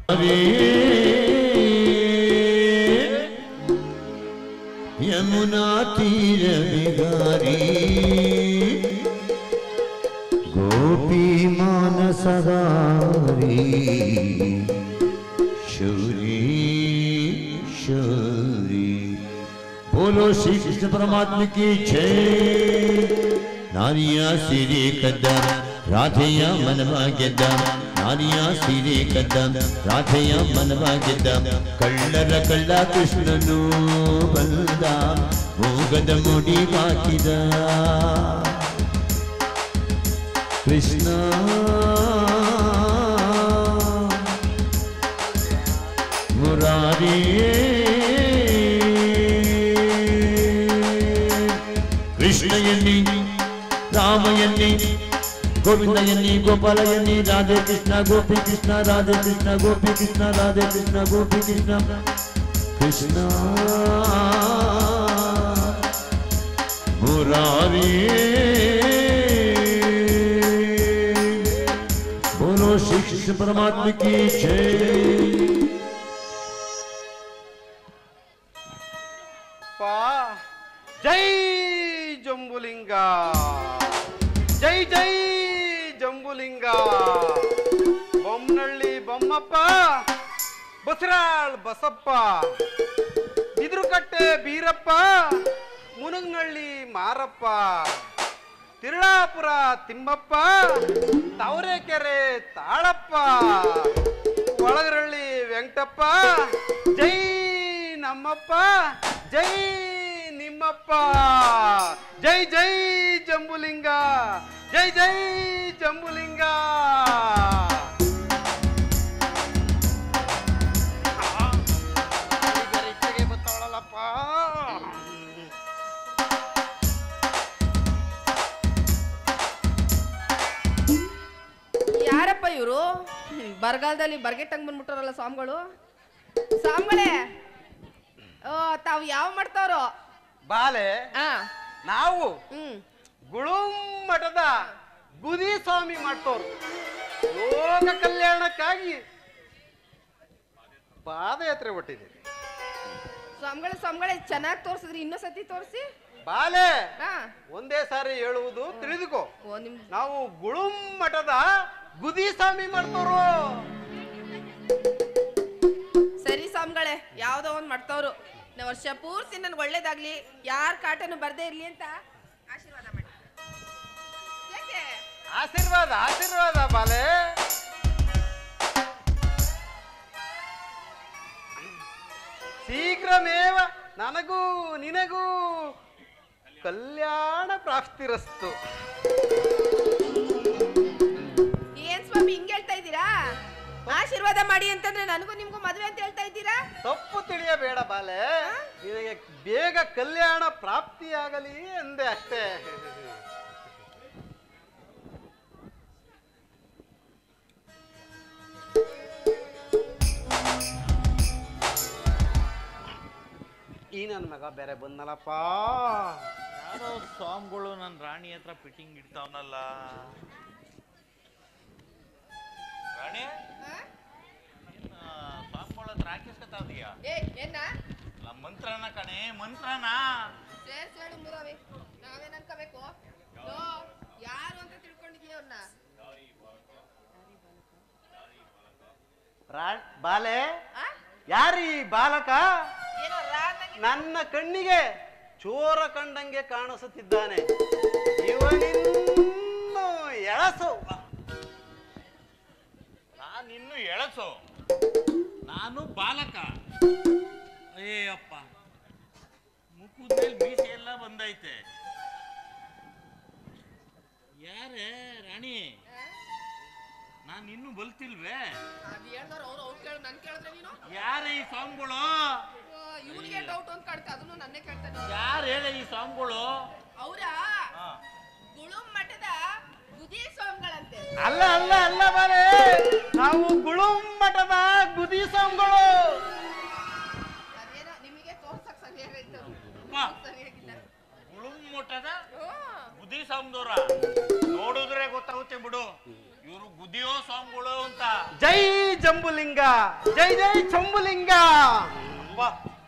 ಯಮುನಾ ತೀರ ವಿಹಾರಿ ಗೋಪಿ ಮಾನಸದಾರಿ ಶೌರಿ ಶೌರಿ बोलो श्री कृष्ण परमात्मा की जय नारिया सिरे कदम राधेಯ ಮನವಾ ಗೆದ್ದ ನಾರಿಯ ಸೀರೆ ಕದ್ದ ರಾಧೆಯ ಮನವಾ ಗೆದ್ದ ಕಳ್ಳರ ಕಳ್ಳ ಕೃಷ್ಣನು ಬಂದ ಭೋಗದ ಮುಡಿ ಹಾಕಿದ ಕೃಷ್ಣ ಮುರಾರಿ ಕೃಷ್ಣ ಎನ್ನಿ ರಾಮ ಎನ್ನಿ ಗೋವಿಂದ ಎನ್ನಿ ಗೋಪಾಲ ಎನ್ನಿ ರಾಧೆ ಕೃಷ್ಣ ಗೋಪಿ ಕೃಷ್ಣ ರಾಧೆ ಕೃಷ್ಣ ಗೋಪಿ ಕೃಷ್ಣ ರಾಧೆ ಕೃಷ್ಣ ಗೋಪಿ ಕೃಷ್ಣ ಕೃಷ್ಣ ಮುರಾರಿ बोलो श्री कृष्ण परमात्मा की जय ಪಾ ಜೈ ಜಂಬುಲಿಂಗ ಜೈ ಜೈ ಜಂಬುಲಿಂಗ ಬೊಮ್ಮನಳ್ಳಿ ಬೊಮ್ಮಪ್ಪ ಬಸರಾಳ್ ಬಸಪ್ಪ ಬಿದ್ರುಕಟ್ಟೆ ಬೀರಪ್ಪ ಮುನಗ್ನಳ್ಳಿ ಮಾರಪ್ಪ ತಿರುಳಾಪುರ ತಿಮ್ಮಪ್ಪ ತಾವರೆಕೆರೆ ತಾಳಪ್ಪ ಒಳಗರಳ್ಳಿ ವೆಂಕಟಪ್ಪ ಜೈ ನಮ್ಮಪ್ಪ ಜೈ ನಿಮ್ಮಪ್ಪ ಜೈ ಜೈ ಜಂಬುಲಿಂಗ ಜೈ ಜೈ ಜಂಬುಲಿಂಗ ಈಗ ರೀತಿಗೆ ಬತ್ತವಳಲ್ಲಪ್ಪ ಯಾರಪ್ಪ ಇವರು ಬರಗಾಲದಲ್ಲಿ ಬರ್ಗೆಟ್ಟಂಗ್ ಬಂದ್ಬಿಟ್ಟಾರಲ್ಲ ಸ್ವಾಮಿಗಳು ಸ್ವಾಮಿಗಳೇ ಓ ತಾವು ಯಾವ ಮಾಡ್ತಾವ್ರೋ ಬಾಲೆ ಆ ನಾವು ಹ್ಮ್ ಗುಳುಂ ಮಠದ ಗುದಿ ಸ್ವಾಮಿ ಮಾಡ್ತವ್ರು ಲೋಕ ಕಲ್ಯಾಣಕ್ಕಾಗಿ ಪಾದಯಾತ್ರೆ ಹೊಟ್ಟಿದ್ದೀವಿ ಸ್ವಾಮಿಗಳೇ ಸ್ವಾಮಿಗಳೇ ಚೆನ್ನಾಗಿ ತೋರ್ಸಿದ್ರಿ ಇನ್ನೂ ಸತಿ ತೋರಿಸಿ ಬಾಲೆ ಹಾ ಒಂದೇ ಸಾರಿ ಹೇಳುವುದು ತಿಳಿದುಕೋ ಓ ನಿಮ್ ನಾವು ಗುಳುಂ ಮಠದ ಗುದಿ ಸ್ವಾಮಿ ಮಾಡ್ತವ್ರು ಸರಿ ಸ್ವಾಮಿಗಳೇ ಯಾವ್ದೋ ಒಂದ್ ಮಾಡ್ತಾವ್ರು ನಾ ವರ್ಷ ಪೂರ್ತಿ ನನ್ಗೆ ಒಳ್ಳೇದಾಗ್ಲಿ ಯಾರ ಕಾಟನು ಬರ್ದೇ ಇರ್ಲಿ ಅಂತ ಆಶೀರ್ವಾದ ಮಾಡಿ ಯಾಕೆ ಆಶೀರ್ವಾದ ಆಶೀರ್ವಾದ ಬಾಲೆ ಶೀಘ್ರಮೇವ ನನಗೂ ನಿನಗೂ ಕಲ್ಯಾಣ ಪ್ರಾಪ್ತಿರಸ್ತು ಏನ್ ಸ್ವಾಮಿ ಹಿಂಗ್ ಹೇಳ್ತಾ ಇದ್ದೀರಾ ಆಶೀರ್ವಾದ ಮಾಡಿ ಅಂತಂದ್ರೆ ನನಗೂ ನಿಮ್ಗೂ ಮದ್ವೆ ಅಂತ ಹೇಳ್ತಾ ಇದ್ದೀರಾ ತಪ್ಪು ತಿಳಿಯಬೇಡ ಬಾಲೆ ನಿನಗೆ ಬೇಗ ಕಲ್ಯಾಣ ಪ್ರಾಪ್ತಿಯಾಗಲಿ ಎಂದೆ ಅಷ್ಟೇ ಈ ನನ್ನ ಮಗ ಬೇರೆ ಬಂದನಲ್ಲಪ್ಪ ಯಾರೋ ಸ್ವಾಮಿಗಳು ನನ್ನ ರಾಣಿ ಹತ್ರ ಫಿಟ್ಟಿಂಗ್ ಇಡ್ತಾವನಲ್ಲ ರಾಣಿ ಸ್ವಾಮಿಗಳ ಹತ್ರ ಹಾಕಿಸ್ಕೊತಾವ್ದೀಯಾ ಏ ಏನ ನಮ್ಮ ಮಂತ್ರನ ಕಣೆ ಮಂತ್ರನ ಸೇರ್ಸ್ ಹೇಳು ಮೂರವೆ ನಾವೇನ್ ಅನ್ಕೋಬೇಕು ಲೋ, ಯಾರು ಅಂತ ತಿಳ್ಕೊಂಡಿದೀಯ ಅವ್ರನ್ನ ರಾ- ಬಾಲೆ ಯಾರೀ ಬಾಲಕ ಏನೋ ರಾತ್ರಿ ನನ್ನ ಕಣ್ಣಿಗೆ ಚೋರ ಕಂಡಂಗೆ ಕಾಣಿಸುತ್ತಿದ್ದಾನೆ ಇವನಿನ್ನು ಎಳಸು ನಾನಿನ್ನು ಎಳಸು ನಾನು ಬಾಲಕ ಏ ಅಪ್ಪ ಮುಖದ ಮೇಲೆ ಮೀಸೆ ಎಲ್ಲ ಬಂದೈತೆ ಯಾರೇ ರಾಣಿ ನಾನು ಇನ್ನೂ ಬಲ್ತಿಲ್ವೇ ಅದು ಹೇಳ್ದವ್ರು ಅವ್ರು ಅವ್ರು ಕೇಳು ನನ್ ಕೇಳಿದ್ರೆ ನೀನು ಯಾರೇ ಈ ಸ್ವಾಮಿಗಳು ಇವನಿಗೆ ಡೌಟ್ ಅಂತ ಕಾಡ್ತಾ ಅದನ್ನು ನನ್ನೇ ಕೇಳ್ತಾನೆ ಯಾರು ಹೇಳಿ ಈ ಸ್ವಾಮಿಗಳು ಅವರ ಗುಳುಂ ಮಠದ ಗುದಿ ಸ್ವಾಮಿಗಳಂತೆ ಅಲ್ಲ ಅಲ್ಲ ಅಲ್ಲ ಬಾಲೆ ನಾವು ಗುಳುಂ ಮಠದ ಗುದಿ ಸ್ವಾಮಿಗಳು ಅದೇನೋ ನಿಮಗೆ ತೋರ್ಸಕ್ ಸರಿಯಾಗೈತೆ ವಾ. ಸರಿಯಾಗಿಲ್ಲ ಗುಳುಮೊಟ್ಟದ ಓ, ಗುದಿ ಸ್ವಾಮಿದವ್ರ ನೋಡಿದ್ರೆ ಗೊತ್ತಾಗುತ್ತೆ ಬಿಡು ಇವರು ಗುದಿಯೋ ಸ್ವಾಮಿಗಳು ಅಂತ ಜೈ ಜಂಬುಲಿಂಗ ಜೈ ಜೈ ಚಂಬುಲಿಂಗ ಅಪ್ಪ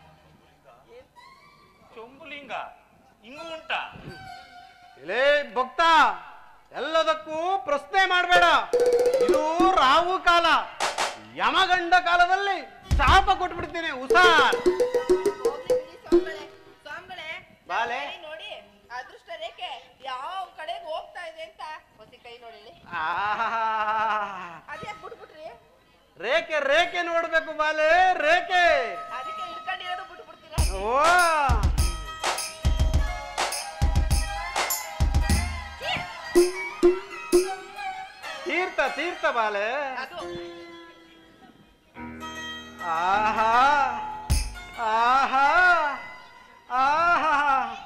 ಚೊಂಬುಲಿಂಗ ಹಿಂಗೂ ಉಂಟಾ ಎಲೇ ಭಕ್ತ ಎಲ್ಲದಕ್ಕೂ ಪ್ರಶ್ನೆ ಮಾಡಬೇಡ ಇದು ರಾವು ಕಾಲ ಯಮಗಂಡ ಕಾಲದಲ್ಲಿ ಶಾಪ ಕೊಟ್ಬಿಡ್ತೀನಿ ಹುಷಾರ್ ಹೋಗ್ಲಿ ಬಿಡಿ ಸ್ವಾಮಿಗಳೇ ಸ್ವಾಮಿಗಳೇ ಬಾಲೆ. ಕೈ ನೋಡಿ ಅದೃಷ್ಟ ರೇಖೆ ಯಾವ ಕಡೆಗೆ ಹೋಗ್ತಾ ಇದೆ ಅಂತ ಹೊಸಿ ಕೈ ನೋಡಿ ಇಲ್ಲಿ. ಆಹಾ. ಅದ್ಯಾಕ್ ಬಿಟ್ಬಿಟ್ರಿ ರೇಖೆ ರೇಖೆ ನೋಡ್ಬೇಕು ಬಾಲೆ ರೇಖೆ ಅದಕ್ಕೆ ಹಿಡ್ಕೊಂಡಿರೋದು ಬಿಟ್ಬಿಡ್ತೀರಾ ಓ ತೀರ್ಥ ತೀರ್ಥ ಬಾಲೆ ಅದು ಆಹಾ ಆಹಾ ಆಹಾ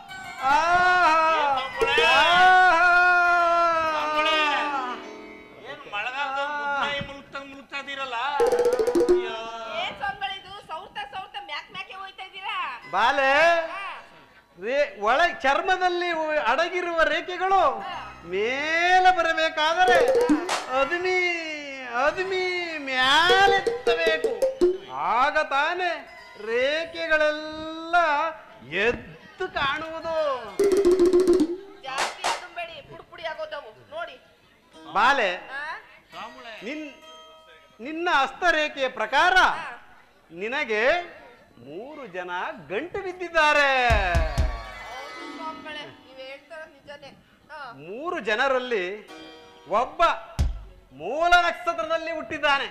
ಏನ್ ಮಳೆಗಾಲದ ಮುಕ್ತಾಯಿ ಮುಳುಗ್ತಾ ಮುಳುಗ್ತಾ ಇದೀರಲ್ಲ ಏನ್ ಸ್ವಾಮಿಗಳಿದು ಸೌರ್ತ ಸೌರ್ತ ಮ್ಯಾಕ್ ಮ್ಯಾಕೆ ಹೋಯ್ತಾ ಇದ್ದೀರಾ ಬಾಲೆ ಹಾ, ರೇ ಒಳ ಚರ್ಮದಲ್ಲಿ ಉ- ಅಡಗಿರುವ ರೇಖೆಗಳು ಮೇಲೆ ಬರಬೇಕಾದರೆ ಅದ್ಮಿ ಅದ್ಮಿ ಮ್ಯಾಲೆತ್ತಬೇಕು ಆಗ ತಾನೆ ರೇಖೆಗಳೆಲ್ಲ ಎದ್ದು ಕಾಣುವುದು ಜಾಸ್ತಿ ಅದುಂಬೇಡಿ ಪುಡಿ ಪುಡಿ ಆಗೋದವು ನೋಡಿ ಬಾಲೆ ಆ, ಸ್ವಾಮಿಗಳೇ ನಿನ್ ನಿನ್ನ ಹಸ್ತರೇಖೆಯ ಪ್ರಕಾರ ಆ. ನಿನಗೆ ಮೂರು ಜನ ಗಂಟು ಬಿದ್ದಿದ್ದಾರೆ ಹೌದು ಸ್ವಾಮಿಗಳೇ ನೀವ್ ಹೇಳ್ತಾರ ನಿಜನೇ ಹಾ ಮೂರು ಜನರಲ್ಲಿ ಒಬ್ಬ ಮೂಲ ನಕ್ಷತ್ರದಲ್ಲಿ ಹುಟ್ಟಿದ್ದಾನೆ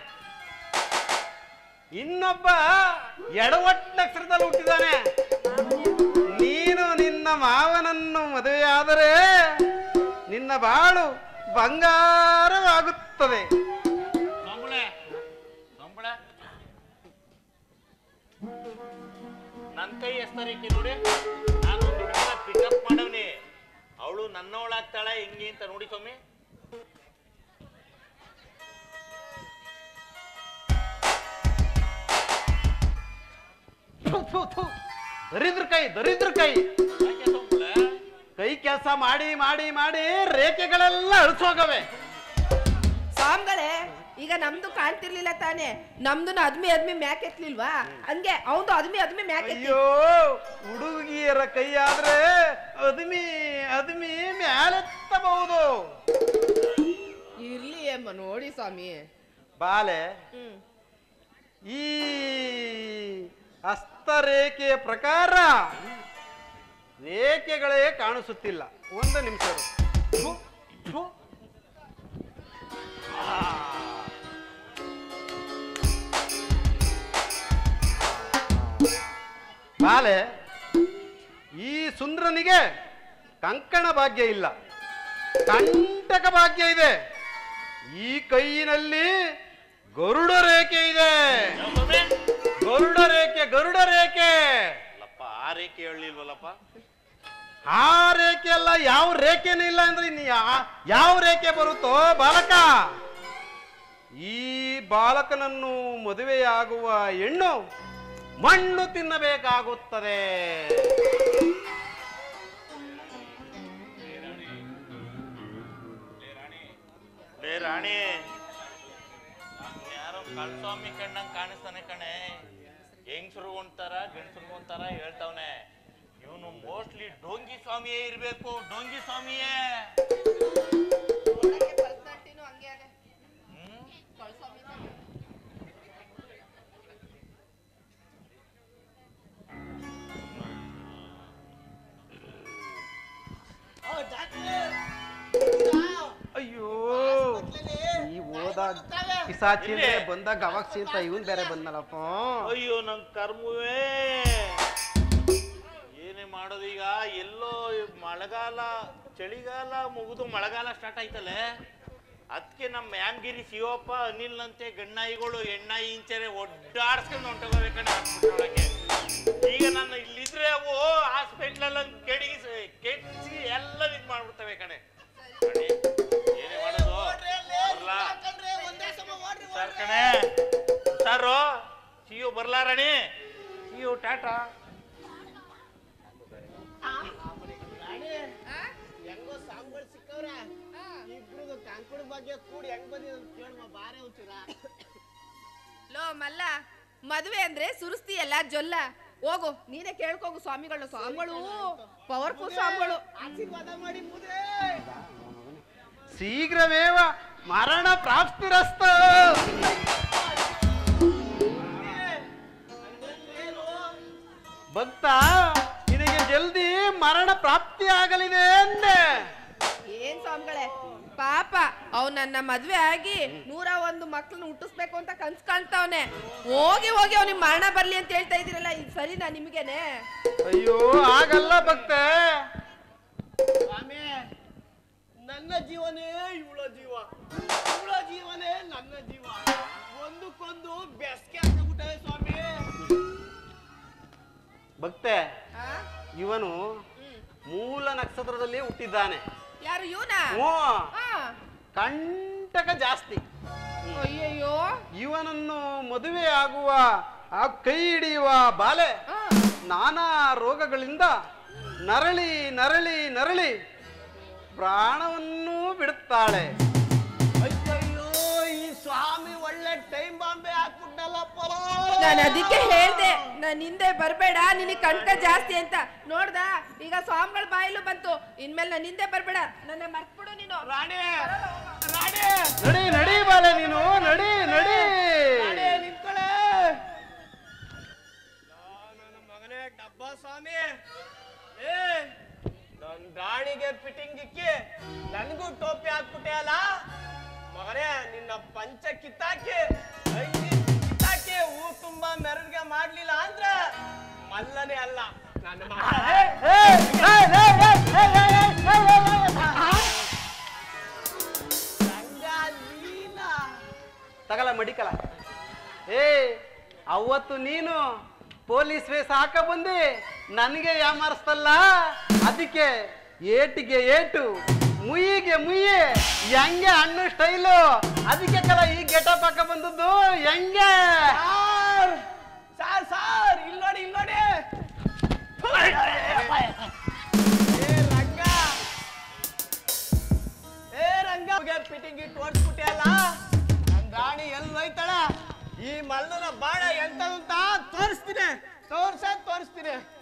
ಇನ್ನೊಬ್ಬ ಎಡವಟ್ ನಕ್ಷತ್ರದಲ್ಲಿ ಹುಟ್ಟಿದ್ದಾನೆ ನೀನು ನಿನ್ನ ಮಾವನನ್ನು ಮದುವೆಯಾದರೆ ನಿನ್ನ ಬಾಳು ಬಂಗಾರವಾಗುತ್ತದೆ ಸ್ವಾಮಿಗಳೇ ಸ್ವಾಮಿಗಳೇ ನನ್ ಕೈ ಎಸ್ತರಿಕೆ ನೋಡಿ ನಾನು ಒಂದು ಹುಡುಗಿನ ಪಿಕಪ್ ಮಾಡವ್ನಿ ಅವಳು ನನ್ನವಳಾಗ್ತಾಳ ಹೆಂಗೆ ಅಂತ ನೋಡಿ ಸ್ವಾಮಿ ಥು, ಥು, ಥು. ದರಿದ್ರ ಕೈ ದರಿದ್ರ ಕೈ ಯಾಕೆ ಸ್ವಾಮಿಗಳೇ ಕೈ ಕೆಲಸ ಮಾಡಿ ಮಾಡಿ ಮಾಡಿ ರೇಖೆಗಳೆಲ್ಲ ಅಳಿಸೋಗವೆ ಸ್ವಾಮಿಗಳೇ ಈಗ ನಮ್ದು ಕಾಣ್ತಿರ್ಲಿಲ್ಲ ತಾನೇ ನಮ್ದು ಅದ್ಮಿ ಅದ್ಮಿ ಮ್ಯಾಕ್ ಎತ್ಲಿಲ್ವಾ ಹಂಗೆ ಅವಂದು ಅದ್ಮಿ ಅದ್ಮಿ ಮ್ಯಾಕ್ ಎತ್ತಿ ಅಯ್ಯೋ ಹುಡುಗಿಯರ ಕೈ ಆದ್ರೆ ಅದ್ಮಿ ಅದ್ಮಿ ಮ್ಯಾಲೆತ್ತಬಹುದು ಇರ್ಲಿ ಅಮ್ಮ ನೋಡಿ ಸ್ವಾಮಿ ಬಾಲೆ ಹ್ಮ್ ಈ ಹಸ್ತರೇಖೆಯ ಪ್ರಕಾರ ರೇಖೆಗಳೇ ಕಾಣಿಸುತ್ತಿಲ್ಲ ಒಂದು ನಿಮಿಷ ಇರು. ಥು, ಥು. ಆ. ಬಾಲೆ ಈ ಸುಂದ್ರನಿಗೆ ಕಂಕಣ ಭಾಗ್ಯ ಇಲ್ಲ ಕಂಟಕ ಭಾಗ್ಯ ಇದೆ ಈ ಕೈಯಿನಲ್ಲಿ ಗರುಡ ರೇಖೆ ಇದೆ ಯಾವ ಸ್ವಾಮಿ ಗರುಡ ರೇಖೆ ಗರುಡ ರೇಖೆ ಅಲ್ಲಪ್ಪ ಆ ರೇಖೆ ಹೇಳಿಲ್ವಲ್ಲಪ್ಪ ಆ ರೇಖೆ ಅಲ್ಲ ಯಾವ ರೇಖೆನೂ ಇಲ್ಲ ಅಂದ್ರೆ ಇನ್ನು ಯಾ- ಯಾವ ರೇಖೆ ಬರುತ್ತೋ ಬಾಲಕ ಈ ಬಾಲಕನನ್ನು ಮದುವೆಯಾಗುವ ಹೆಣ್ಣು ಮಣ್ಣು ತಿನ್ನಬೇಕಾಗುತ್ತದೆ ಲೇ ರಾಣಿ ಯಾರೋ ಕಳ್ಸ್ವಾಮಿ ಕಣ್ಣಂಗ್ ಕಾಣಿಸ್ತಾನೆ ಕಣೆ ಹೆಂಗ್ಸ್ರು ಒಂಥರ ಗಂಡ್ಸ್ರು ಒಂಥರ ಹೇಳ್ತಾವನೆ ಇವನು ಮೋಸ್ಟ್ಲಿ ಡೋಂಗಿ ಸ್ವಾಮಿಯೇ ಇರ್ಬೇಕು ಡೋಂಗಿ ಸ್ವಾಮಿಯೇ ನೋಡಕ್ಕೆ personalityನೂ ಹಂಗೆ ಅದೆ. ಹ್ಮ್ ಕಳ್ಸ್ವಾಮಿ ಇದ್ದಂಗೆ. ಅಯ್ಯೋ ಈ ಹೋದ ಪಿಸಾಚಿ ಅಂದ್ರೆ ಬಂದಾಗ ಅವಾಗ ಸೀರ್ತ ಇವನ್ ಬೇರೆ ಬಂದನಲ್ಲಪ್ಪ ಅಯ್ಯೋ ನನ್ ಕರ್ಮವೇ ಏನೇ ಮಾಡೋದೀಗ ಎಲ್ಲೋ ಈ ಮಳೆಗಾಲ ಚಳಿಗಾಲ ಮುಗಿದು ಮಳೆಗಾಲ ಸ್ಟಾರ್ಟ್ ಆಯ್ತಲ್ಲೇ ಅದಕ್ಕೆ ನಮ್ಮ ಮ್ಯಾಮ್ಗಿರಿ ಶಿವಪ್ಪ ಅನಿಲ್ನಂತೆ ಗಣ್ಣಾಯಿಗಳು ಎಣ್ಣಾಯಿ ಇಂಚರೆ ಒಡ್ಡಾಡ್ಸ್ಕೊಂಡು ಹೊಂಟೋಗ್ಬೇಕಣ್ಣ ಹಾಸ್ಪಿಟ್ಲೊಳಗೆ ಈಗ ನಾನು ಇಲ್ಲಿದ್ರೆ ಅವು ಹಾಸ್ಪಿಟ್ಲಲ್ಲಿ ಕೆಡಿಸಿ ಕೆಡಿಸಿ ಎಲ್ಲ ಇದು ಮಾಡ್ಬಿಡ್ತವೆ ಕಣೆ ಕಣೆ, ಏನೇ ಮಾಡೋದು ಬರ್ಲಾ ಸರ್ ಕಣೆ ಸಾರು ಸಿಯು ಬರ್ಲಾರಣಿ ಸಿಯು ಟಾಟಾ ಹೆಂಗೋ ಸಾಂಬಾರ್ ಸಿಕ್ಕವ್ರೆ ಇಬ್ರದು ಕಾಂಕುಳ ಬಗ್ಗೆ ಕೂಡಿ ಹೆಂಗ್ ಬಂದಿದೆ ಅಂತ ಕೇಳಮ್ಮ ಬಾರೆ ಹುಚ್ಚುರ ಲೋ ಮಲ್ಲ ಮದುವೆ ಅಂದ್ರೆ ಸುರಿಸ್ತೀಯಲ್ಲ ಜೊಲ್ಲ ಹೋಗು ನೀನೇ ಕೇಳ್ಕೋಗು ಸ್ವಾಮಿಗಳು ಸ್ವಾಮಿಗಳು ಪವರ್ಫುಲ್ ಸ್ವಾಮಿಗಳು ಆಶೀರ್ವಾದ ಮಾಡಿ ಮುದ್ರೆ ಶೀಘ್ರಮೇವ ಮರಣ ಪ್ರಾಪ್ತಿರಸ್ತು ಭಕ್ತ ನಿನಗೆ ಜಲ್ದಿ ಮರಣ ಪ್ರಾಪ್ತಿ ಆಗಲಿದೆ ಅಂದೆ ಏನ್ ಸ್ವಾಮಿಗಳೇ ಪಾಪ ಅವ್ ನನ್ನ ಮದ್ವೆ ಆಗಿ ನೂರ ಒಂದು ಮಕ್ಳನ್ನ ಹುಟ್ಟಿಸ್ಬೇಕು ಅಂತ ಕನ್ಸ್ ಕಾಣ್ತಾವ್ನೆ ಹೋಗಿ ಹೋಗಿ ಅವ್ನಿಗೆ ಮರಣ ಬರ್ಲಿ ಅಂತ ಹೇಳ್ತಾ ಇದೀರಲ್ಲ ಇದು ಸರಿನಾ ನಿಮ್ಗೇನೆ ಅಯ್ಯೋ ಆಗಲ್ಲ ಭಕ್ತೆ ಸ್ವಾಮಿ ನನ್ನ ಜೀವನೇ ಇವಳ ಜೀವ ಇವಳ ಜೀವನೇ ನನ್ನ ಜೀವ ಒಂದಕ್ಕೊಂದು ಬೆಸ್ಗೆ ಹಾಕ್ಬಿಟ್ಟೆ ಸ್ವಾಮಿ ಭಕ್ತೆ ಆ? ಇವನು ಹ್ಮ್. ಮೂಲ ನಕ್ಷತ್ರದಲ್ಲಿ ಹುಟ್ಟಿದ್ದಾನೆ ಯಾರು ಇವನ ಹ್ಞೂ ಕಂಟಕ ಜಾಸ್ತಿ ಅಯ್ಯಯ್ಯೋ ಇವನನ್ನು ಮದುವೆ ಆಗುವ ಆ ಕೈ ಹಿಡಿಯುವ ಬಾಲೆ ಆ, ನಾನಾ ರೋಗಗಳಿಂದ ನರಳಿ ನರಳಿ ನರಳಿ ಪ್ರಾಣವನ್ನು ಬಿಡುತ್ತಾಳೆ ಅಯ್ಯಯ್ಯೋ ಈ ಸ್ವಾಮಿ ಒಳ್ಳೆ ಟೈಮ್ ಬಾಂಬೆ ಹಾಕ್ಬಿಟ್ಟಲ್ಲಪ್ಪ ನಾನು ಅದಕ್ಕೆ ಹೇಳ್ದೆ ನಾನು ಹಿಂದೆ ಬರ್ಬೇಡ ನಿನಗೆ ಕಣ್ಕ ಜಾಸ್ತಿ ಅಂತ ನೋಡ್ದ ಈಗ ಸ್ವಾಮಿಗಳ ಬಾಯಲ್ಲೂ ಬಂತು ಇನ್ಮೇಲೆ ನಾನು ಹಿಂದೆ ಬರ್ಬೇಡ ನನ್ನ ಮರ್ತ್ಬಿಡು ನೀನು ರಾಣಿ ರಾಣಿ ನಡಿ ನಡಿ ಬಾಲೆ ನೀನು ನಡಿ ನಡಿ ರಾಣಿ ನಿಂತ್ಕೊಳ್ಳೆ ನನ್ನ ಮಗನೇ ಡಬ್ಬ ಸ್ವಾಮಿ ಏ ನನ್ ರಾಣಿಗೆ ಫಿಟ್ಟಿಂಗ್ ಇಕ್ಕಿ ನನಗೂ ಟೋಪಿ ಹಾಕ್ಬಿಟ್ಟೆ ಅಲ್ಲ ಮಗನೇ ನಿನ್ನ ಪಂಚ ಕಿತ್ತಾಕಿ ಅಂಗಿ ಕಿತ್ತಾಕಿ ಹೂ ತುಂಬಾ ಮೆರವಣಿಗೆ ಮಾಡ್ಲಿಲ್ಲ ಅಂದ್ರೆ ಮಲ್ಲನೇ ಅಲ್ಲ ನನ್ನ ಮಗ ರಂಗ ನೀನಾ? ತಗಲ ಮಡಿಕಲ ಏ ಅವತ್ತು ನೀನು ಪೊಲೀಸ್ ವೇಷ ಹಾಕ ಬಂದಿ ನನಗೆ ಯಾಮಾರಿಸ್ತಲ್ಲ ಅದಕ್ಕೆ ಏಟಿಗೆ ಏಟು ಮುಯಿಗೆ ಮುಯ್ಯಿ ಹೆಂಗೆ ಹಣ್ಣು ಸ್ಟೈಲು ಅದಕ್ಕೆ ಕಲ ಈ ಗೆಟಪ್ ಹಾಕ ಬಂದದ್ದು ಹೆಂಗೆ ಸಾರ್ ಸಾರ್ ಸಾರ್ ಇಲ್ಲಿ ನೋಡಿ ಇಲ್ಲಿ ನೋಡಿ ಏ ರಂಗ ಏ ರಂಗ ಫಿಟ್ಟಿಂಗ್ ಇಟ್ಟು ಓಡಿಸ್ಬಿಟ್ಟೆ ಅಲ್ಲ ನನ್ ರಾಣಿ ಎಲ್ಲಿ ಹೋಯ್ತಾಳ ಈ ಮಲ್ಲನ ಬಾಣ ಎಂತ ಅಂತ ತೋರಿಸ್ತೀನಿ ತೋರ್ಸ ತೋರಿಸ್ತೀನಿ